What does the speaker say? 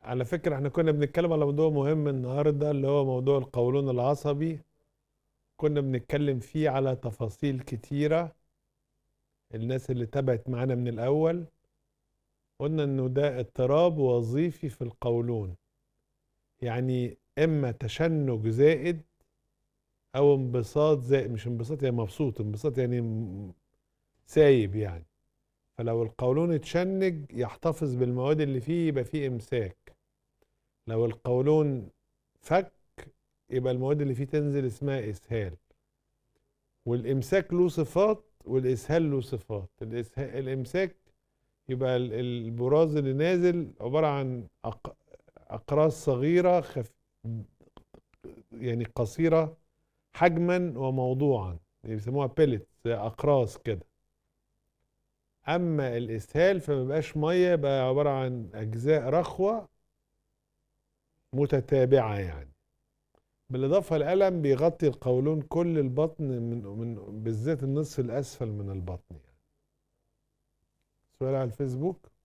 على فكرة احنا كنا بنتكلم على موضوع مهم النهاردة اللي هو موضوع القولون العصبي كنا بنتكلم فيه على تفاصيل كتيرة الناس اللي تابعت معانا من الأول قلنا إنه ده اضطراب وظيفي في القولون يعني إما تشنج زائد أو انبساط زائد مش انبساط يعني مبسوط انبساط يعني م- سايب يعني فلو القولون اتشنج يحتفظ بالمواد اللي فيه يبقى فيه إمساك لو القولون فك يبقى المواد اللي فيه تنزل اسمها إسهال والإمساك له صفات والإسهال له صفات الإسهال الإمساك يبقى ال- البراز اللي نازل عبارة عن أق- أقراص صغيرة خف يعني قصيرة حجما وموضوعا بيسموها بيلتس أقراص كده أما الإسهال فما بقاش مية بقى عبارة عن أجزاء رخوة متتابعة يعني بالإضافة الألم بيغطي القولون كل البطن من, من بالذات النصف الأسفل من البطن يعني سؤال على الفيسبوك